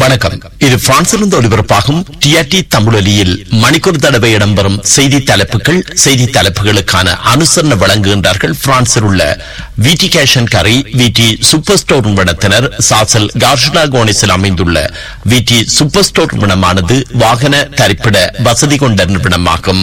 வணக்கம் இது பிரான்சிலிருந்து ஒலிபரப்பாகும் டிஆர்டி தமிழொலியில் மணிக்கூர் தடவை இடம்பெறும் செய்தி தலைப்புகள் செய்தி தலைப்புகளுக்கான அனுசரணை வழங்குகின்றார்கள் பிரான்சில் உள்ள விடி கேஷன் கரை விடி சூப்பர் ஸ்டோர் நிறுவனத்தினர் சாசல் கார்ஷுலா கோனிஸில் அமைந்துள்ள விடி சூப்பர் ஸ்டோர் நிறுவனமானது வாகன தரிப்பிட வசதி கொண்ட நிறுவனமாகும்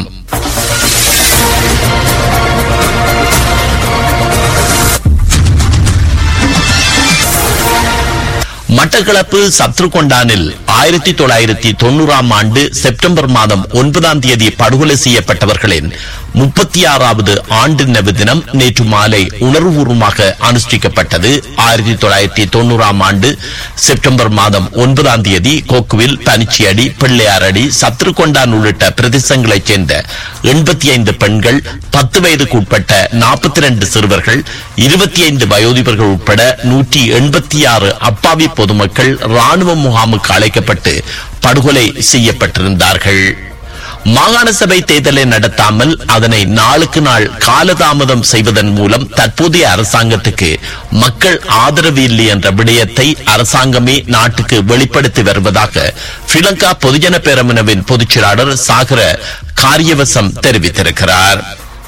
மட்டக்களப்பு சத்ருகொண்டானில் ஆயிரத்தி தொள்ளாயிரத்தி தொண்ணூறாம் ஆண்டு செப்டம்பர் மாதம் ஒன்பதாம் தேதி படுகொலை செய்யப்பட்டவர்களின் முப்பத்தி ஆறாவது ஆண்டு நினைவு தினம் நேற்று மாலை உணர்வுபூர்வமாக அனுஷ்டிக்கப்பட்டது ஆயிரத்தி தொள்ளாயிரத்தி தொண்ணூறாம் ஆண்டு செப்டம்பர் மாதம் ஒன்பதாம் தேதி கோக்குவில் பனிச்சியடி பிள்ளையாரடி சத்ருகொண்டான் உள்ளிட்ட பிரதேசங்களைச் சேர்ந்த எண்பத்தி ஐந்து பெண்கள் பத்து வயதுக்கு உட்பட்ட நாற்பத்தி ரெண்டு சிறுவர்கள் இருபத்தி ஐந்து வயோதிபர்கள் உட்பட நூற்றி எண்பத்தி ஆறு அப்பாவி பொதுமக்கள் ராணுவ முகாமுக்கு அழைக்கப்பட்டு படுகொலை செய்யப்பட்டிருந்தார்கள் மாகாண சபை தேர்தலை நடத்தாமல் அதனை நாளுக்கு நாள் காலதாமதம் செய்வதன் மூலம் தற்போதைய அரசாங்கத்துக்கு மக்கள் ஆதரவு இல்லை என்ற விடயத்தை அரசாங்கமே நாட்டுக்கு வெளிப்படுத்தி வருவதாக ஸ்ரீலங்கா பொதுஜன பேரமுனவின் பொதுச்செயலாளர் சாகர காரியவசம் தெரிவித்திருக்கிறார்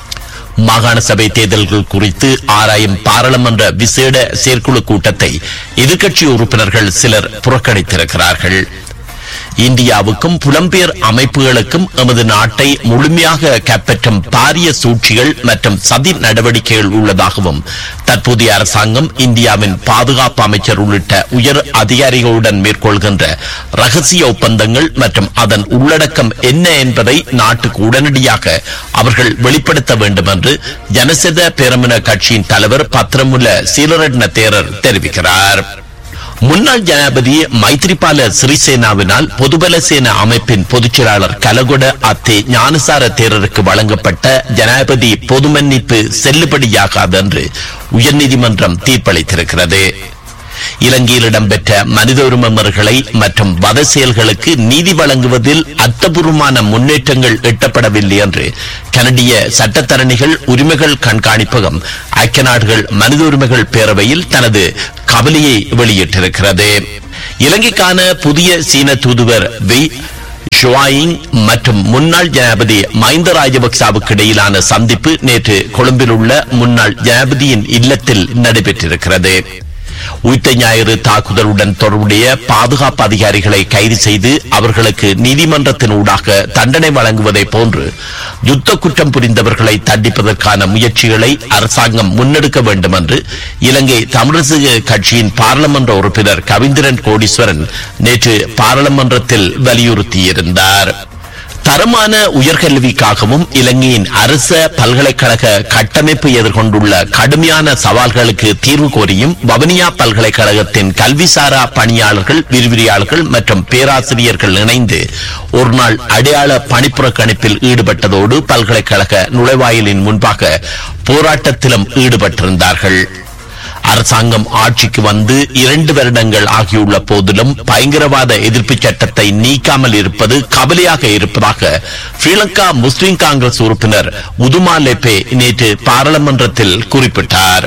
மாகாண சபை தேர்தல்கள் குறித்து ஆராயும் பாராளுமன்ற விசேட செயற்குழு கூட்டத்தை எதிர்க்கட்சி உறுப்பினர்கள் சிலர் புறக்கணித்திருக்கிறார்கள் இந்தியாவுக்கும் புலம்பெயர் அமைப்புகளுக்கும் எமது நாட்டை முழுமையாக கைப்பற்றும் பாரிய சூழ்ச்சிகள் மற்றும் சதி நடவடிக்கைகள் உள்ளதாகவும் தற்போதைய அரசாங்கம் இந்தியாவின் பாதுகாப்பு அமைச்சர் உள்ளிட்ட உயர் அதிகாரிகளுடன் மேற்கொள்கின்ற ரகசிய ஒப்பந்தங்கள் மற்றும் அதன் உள்ளடக்கம் என்ன என்பதை நாட்டுக்கு உடனடியாக அவர்கள் வெளிப்படுத்த வேண்டும் என்று ஜனசெத பேரமுன கட்சியின் தலைவர் பத்திரமுல்ல சீலரட்ன தேரர் தெரிவிக்கிறார் முன்னாள் ஜனாபதி மைத்ரிபால சிறிசேனாவினால் பொதுபல சேன அமைப்பின் பொதுச்செயலாளர் கலகொட அத்தே ஞானசார தேரருக்கு வழங்கப்பட்ட ஜனாபதி பொது மன்னிப்பு செல்லுபடியாகாது என்று உயர்நீதிமன்றம் தீர்ப்பளித்திருக்கிறது இலங்கையில் இடம்பெற்ற மனித உரிமை முறைகளை மற்றும் வத செயல்களுக்கு நீதி வழங்குவதில் அர்த்தபூர்வமான முன்னேற்றங்கள் எட்டப்படவில்லை என்று கனடிய சட்டத்தரணிகள் உரிமைகள் கண்காணிப்பகம் ஐக்கிய நாடுகள் மனித உரிமைகள் பேரவையில் தனது கவலையை வெளியிட்டிருக்கிறது இலங்கைக்கான புதிய சீன தூதுவர் வி ஷுவாயிங் மற்றும் முன்னாள் ஜனாபதி மஹிந்த ராஜபக்சாவுக்கு இடையிலான சந்திப்பு நேற்று கொழும்பில் உள்ள முன்னாள் ஜனாபதியின் இல்லத்தில் நடைபெற்றிருக்கிறது உயிர்த்த ஞாயிறு தாக்குதலுடன் தொடர்புடைய பாதுகாப்பு அதிகாரிகளை கைது செய்து அவர்களுக்கு நீதிமன்றத்தின் ஊடாக தண்டனை வழங்குவதை போன்று யுத்த குற்றம் புரிந்தவர்களை தண்டிப்பதற்கான முயற்சிகளை அரசாங்கம் முன்னெடுக்க வேண்டும் என்று இலங்கை தமிழரசு கட்சியின் பாராளுமன்ற உறுப்பினர் கவிந்திரன் கோடீஸ்வரன் நேற்று பாராளுமன்றத்தில் வலியுறுத்தியிருந்தார் தரமான உயர்கல்விக்காகவும் இலங்கையின் அரச பல்கலைக்கழக கட்டமைப்பு எதிர்கொண்டுள்ள கடுமையான சவால்களுக்கு தீர்வு கோரியும் வவனியா பல்கலைக்கழகத்தின் கல்விசாரா பணியாளர்கள் விரிவிரியாளர்கள் மற்றும் பேராசிரியர்கள் இணைந்து ஒருநாள் அடையாள பணிப்புறக்கணிப்பில் ஈடுபட்டதோடு பல்கலைக்கழக நுழைவாயிலின் முன்பாக போராட்டத்திலும் ஈடுபட்டிருந்தார்கள் அரசாங்கம் ஆட்சிக்கு வந்து இரண்டு வருடங்கள் ஆகியுள்ள போதிலும் பயங்கரவாத எதிர்ப்பு சட்டத்தை நீக்காமல் இருப்பது கவலையாக இருப்பதாக ஸ்ரீலங்கா முஸ்லிம் காங்கிரஸ் உறுப்பினர் உதுமா லெப்பே நேற்று பாராளுமன்றத்தில் குறிப்பிட்டார்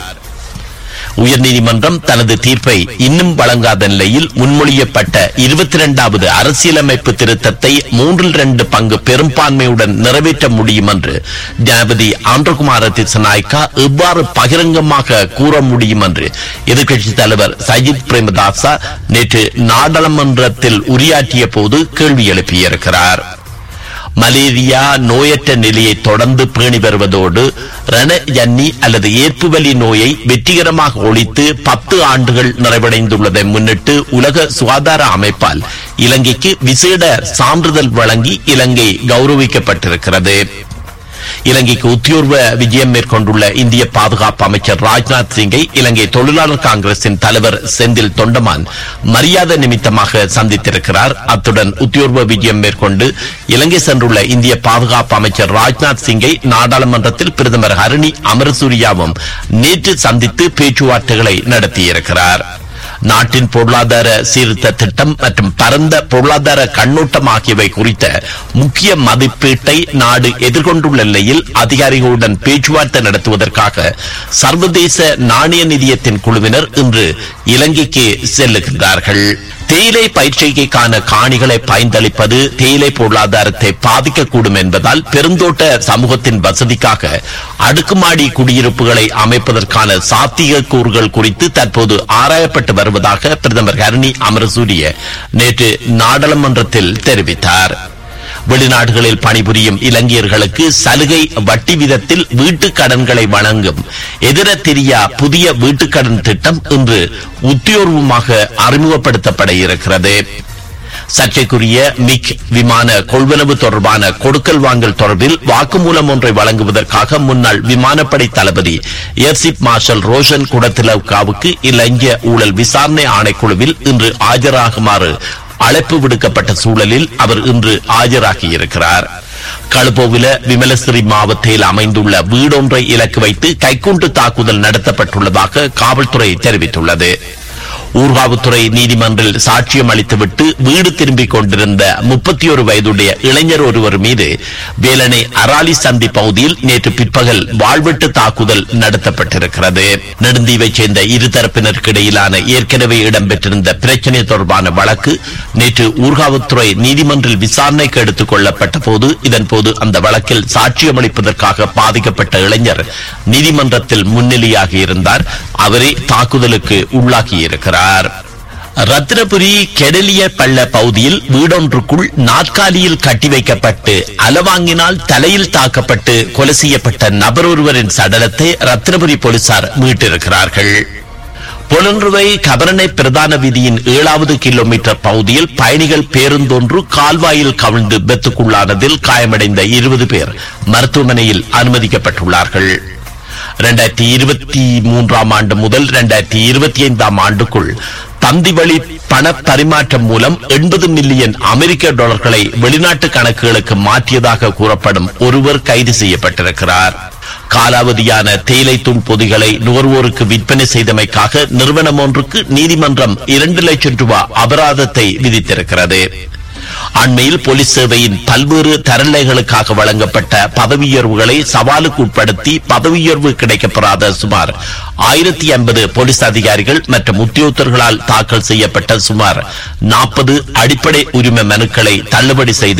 உயர்நீதிமன்றம் தனது தீர்ப்பை இன்னும் வழங்காத நிலையில் முன்மொழியப்பட்ட இருபத்தி இரண்டாவது அரசியலமைப்பு திருத்தத்தை மூன்றில் இரண்டு பங்கு பெரும்பான்மையுடன் நிறைவேற்ற முடியும் என்று ஜனாபதி ஆந்திரகுமார திசநாயக்கா எவ்வாறு பகிரங்கமாக கூற முடியும் என்று எதிர்க்கட்சித் தலைவர் சஜித் பிரேமதாசா நேற்று நாடாளுமன்றத்தில் உரையாற்றிய போது கேள்வி எழுப்பியிருக்கிறார் மலேரியா நோயற்ற நிலையை தொடர்ந்து பேணி வருவதோடு ரணஜன்னி அல்லது ஏற்புவலி நோயை வெற்றிகரமாக ஒழித்து பத்து ஆண்டுகள் நிறைவடைந்துள்ளதை முன்னிட்டு உலக சுகாதார அமைப்பால் இலங்கைக்கு விசேட சான்றிதழ் வழங்கி இலங்கை கௌரவிக்கப்பட்டிருக்கிறது இலங்கைக்கு உத்தியோர்வ விஜயம் மேற்கொண்டுள்ள இந்திய பாதுகாப்பு அமைச்சர் ராஜ்நாத் சிங்கை இலங்கை தொழிலாளர் காங்கிரசின் தலைவர் செந்தில் தொண்டமான் மரியாதை நிமித்தமாக சந்தித்திருக்கிறார் அத்துடன் உத்தியோர்வ விஜயம் மேற்கொண்டு இலங்கை சென்றுள்ள இந்திய பாதுகாப்பு அமைச்சர் ராஜ்நாத் சிங்கை நாடாளுமன்றத்தில் பிரதமர் ஹரணி அமரசூரியாவும் நேற்று சந்தித்து பேச்சுவார்த்தைகளை நடத்தியிருக்கிறார் நாட்டின் பொருளாதார சீர்திருத்த திட்டம் மற்றும் பரந்த பொருளாதார கண்ணோட்டம் ஆகியவை குறித்த முக்கிய மதிப்பீட்டை நாடு எதிர்கொண்டுள்ள நிலையில் அதிகாரிகளுடன் பேச்சுவார்த்தை நடத்துவதற்காக சர்வதேச நாணய நிதியத்தின் குழுவினர் இன்று இலங்கைக்கு செல்லுகின்றார்கள் தேயிலை பயிற்சிக்கான காணிகளை பயந்தளிப்பது தேயிலை பொருளாதாரத்தை பாதிக்கக்கூடும் என்பதால் பெருந்தோட்ட சமூகத்தின் வசதிக்காக அடுக்குமாடி குடியிருப்புகளை அமைப்பதற்கான சாத்திய கூறுகள் குறித்து தற்போது ஆராயப்பட்டு வருவதாக பிரதமர் ஹரணி அமரசூரிய நேற்று நாடாளுமன்றத்தில் தெரிவித்தார் வெளிநாடுகளில் பணிபுரியும் இலங்கையர்களுக்கு சலுகை வட்டி விதத்தில் வீட்டுக் கடன்களை வழங்கும் எதிர தெரியா புதிய வீட்டுக்கடன் திட்டம் இன்று உத்தியோர்வமாக அறிமுகப்படுத்தப்பட இருக்கிறது சர்ச்சைக்குரிய மிக் விமான கொள்வனவு தொடர்பான கொடுக்கல் வாங்கல் தொடர்பில் வாக்குமூலம் ஒன்றை வழங்குவதற்காக முன்னாள் விமானப்படை தளபதி ஏர்சிப் மார்ஷல் ரோஷன் குடத்திலவுக்காவுக்கு இலங்கை ஊழல் விசாரணை ஆணைக்குழுவில் இன்று ஆஜராகுமாறு அழைப்பு விடுக்கப்பட்ட சூழலில் அவர் இன்று ஆஜராகியிருக்கிறார் களுப்போவில விமலஸ்ரீ மாவட்டத்தில் அமைந்துள்ள வீடொன்றை இலக்கு வைத்து கைக்குண்டு தாக்குதல் நடத்தப்பட்டுள்ளதாக காவல்துறை தெரிவித்துள்ளது ஊர்காவுத்துறை நீதிமன்றில் சாட்சியம் அளித்துவிட்டு வீடு திரும்பிக் கொண்டிருந்த முப்பத்தி ஒரு வயதுடைய இளைஞர் ஒருவர் மீது வேலனை அராலி சந்தி பகுதியில் நேற்று பிற்பகல் வாழ்வெட்டு தாக்குதல் நடத்தப்பட்டிருக்கிறது நெடுந்தீவைச் சேர்ந்த இருதரப்பினருக்கு இடையிலான ஏற்கனவே இடம்பெற்றிருந்த பிரச்சினை தொடர்பான வழக்கு நேற்று ஊர்காவுத்துறை நீதிமன்றில் விசாரணைக்கு எடுத்துக் கொள்ளப்பட்ட போது இதன்போது அந்த வழக்கில் சாட்சியம் அளிப்பதற்காக பாதிக்கப்பட்ட இளைஞர் நீதிமன்றத்தில் முன்னிலையாக இருந்தார் அவரே தாக்குதலுக்கு உள்ளாகியிருக்கிறார் ரத்தினபுரி கெடலிய பள்ள பகுதியில் வீடொன்றுக்குள் நாற்காலியில் கட்டி வைக்கப்பட்டு அலவாங்கினால் தலையில் தாக்கப்பட்டு கொலை செய்யப்பட்ட நபர் ஒருவரின் சடலத்தை ரத்தினபுரி போலீசார் மீட்டிருக்கிறார்கள் புலன்றுவை கபரனை பிரதான வீதியின் ஏழாவது கிலோமீட்டர் பகுதியில் பயணிகள் பேருந்தொன்று கால்வாயில் கவிழ்ந்து பெத்துக்குள்ளானதில் காயமடைந்த இருபது பேர் மருத்துவமனையில் அனுமதிக்கப்பட்டுள்ளார்கள் இரண்டாயிரத்தி இருபத்தி மூன்றாம் ஆண்டு முதல் இரண்டாயிரத்தி இருபத்தி ஐந்தாம் ஆண்டுக்குள் தந்தி வழி பண பரிமாற்றம் மூலம் எண்பது மில்லியன் அமெரிக்க டாலர்களை வெளிநாட்டு கணக்குகளுக்கு மாற்றியதாக கூறப்படும் ஒருவர் கைது செய்யப்பட்டிருக்கிறார் காலாவதியான தேயிலை தூள் பொதிகளை நுகர்வோருக்கு விற்பனை செய்தமைக்காக நிறுவனம் ஒன்றுக்கு நீதிமன்றம் இரண்டு லட்சம் ரூபாய் அபராதத்தை விதித்திருக்கிறது அண்மையில் போலீஸ் சேவையின் பல்வேறு தரநிலைகளுக்காக வழங்கப்பட்ட பதவியுயர்வுகளை சவாலுக்கு உட்படுத்தி பதவியுயர்வு கிடைக்கப்பெறாத சுமார் ஆயிரத்தி ஐம்பது போலீஸ் அதிகாரிகள் மற்றும் உத்தியோகத்தர்களால் தாக்கல் செய்யப்பட்ட சுமார் நாற்பது அடிப்படை உரிமை மனுக்களை தள்ளுபடி செய்து